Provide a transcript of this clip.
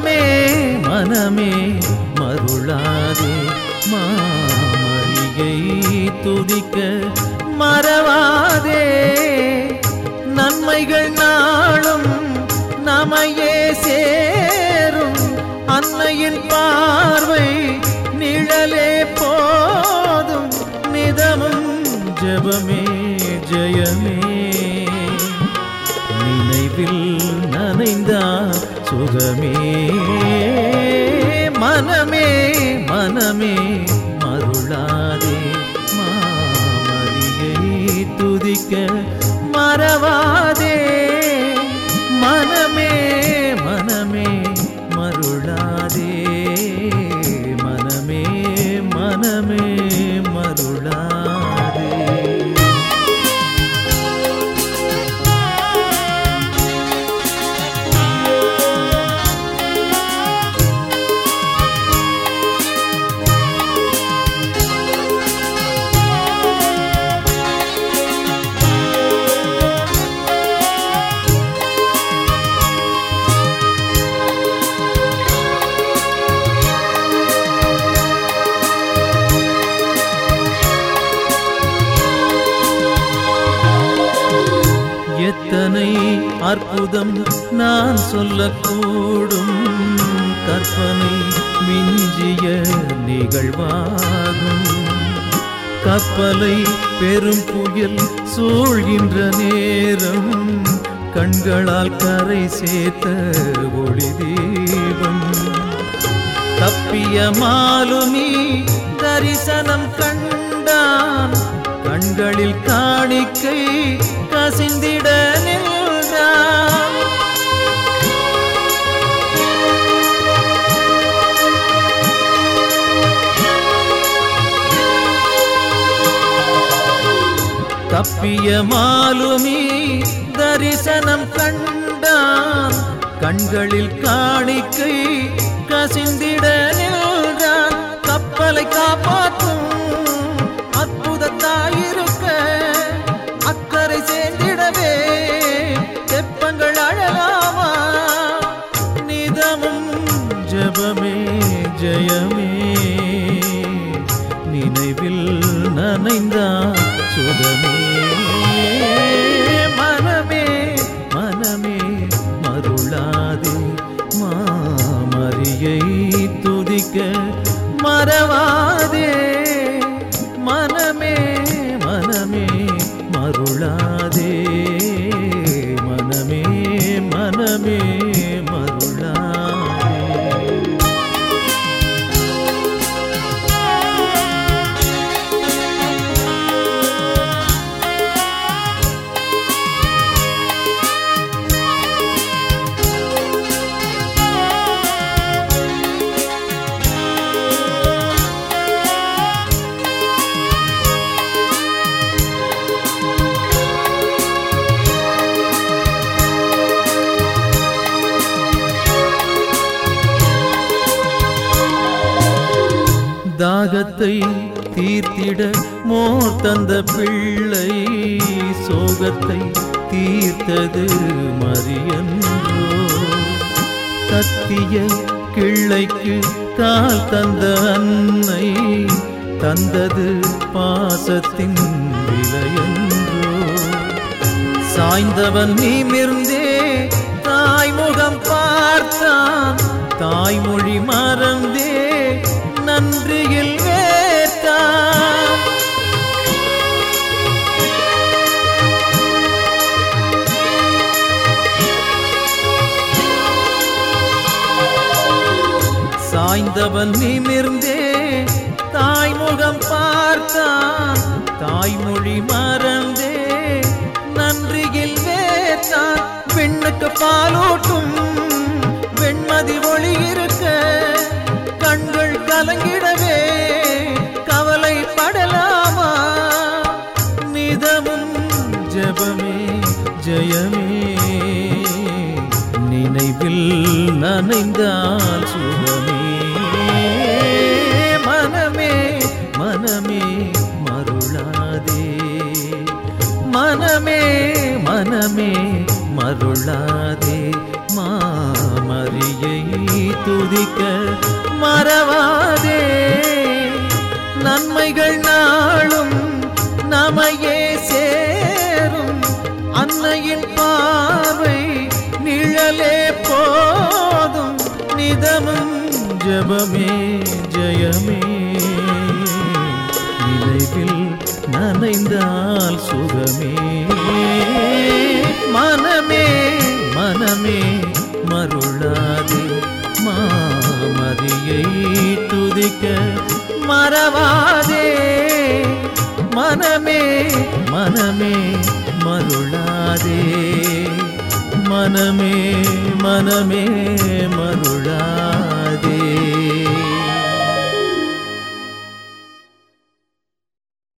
மனமே மனமே மருளாதே மாமரியை துதிக்க மறவாதே நன்மைகள் நாளும் நமையே சேரும் அன்னையின் பார்வை நிழலே போதும் நிதமும் ஜெபமே ஜெயமே நினைவில் நனைந்தார் சுகமே மனமே மனமே மருளாதே மாமரியை துதிக்க மறவாதே மனமே மனமே மருளாதே மனமே மனமே மருளாதே எத்தனை அற்புதம் நான் சொல்லக்கூடும் கற்பனை மிஞ்சிய நிகழ்வாகும் கப்பலை பெரும் புயல் சூழ்கின்ற நேரம் கண்களால் கரை சேர்த்த ஒளி தீபம் தப்பிய மாலுமி தரிசனம் கண்டான் கண்களில் காணிக்கை கசிந்திட நின்றான் தப்பிய மாலுமி தரிசனம் கண்டான் கண்களில் காணிக்கை கசிந்திட நின்றான் கப்பலை காப்பாற்றும் அற்புதத்தாயிருக்க அக்கறை சேர்ந்திடவே தெப்பங்கள் அழலாமா நிதமும் ஜெபமே ஜெயமே நினைவில் நனைந்தான் சுகமே மனமே மனமே மருளாதே மாமரியை துதிக்க மறவாதே மனமே மனமே மருளாதே மனமே மனமே மருளாதே தாகத்தை தீர்த்திட மோர் தந்த பிள்ளை சோகத்தை தீர்த்தது மரியன்றோ கத்திய கிள்ளைக்கு கால் தந்த அன்னை தந்தது பாசத்தின் விலையன்றோ சாய்ந்தவன் நிமிர்ந்தே தாய்முகம் பார்த்தான் தாய்மொழி மறந்தே நன்றியில் வேத்தான் சாய்ந்தவன் நிமிர்ந்தே தாய்முகம் பார்த்தான் தாய்மொழி மறந்தே நன்றியில் வேத்தான் பெண்ணுக்கு பாலூட்டும் வெண்மதி ஒளி இருக்க கண்கள் கலங்கிடவே கவலைப்படலாமா நிதமும் ஜெபமே ஜெயமே நினைவில் நனைந்தால் சுகமே மனமே மனமே மருளாதே மனமே மனமே மருளாதே மாமரியை துதிக்க மறவாதே நன்மைகள் நாளும் நமையே சேரும் அன்னையின் பார்வை நிழலே போதும் நிதமும் ஜபமே ஜெயமே நினைவில் நனைந்தால் சுகமே மனமே மனமே மருளாதே மாமதியை துதிக்க மறவாதே மனமே மனமே மருளாதே மனமே மனமே மருளாதே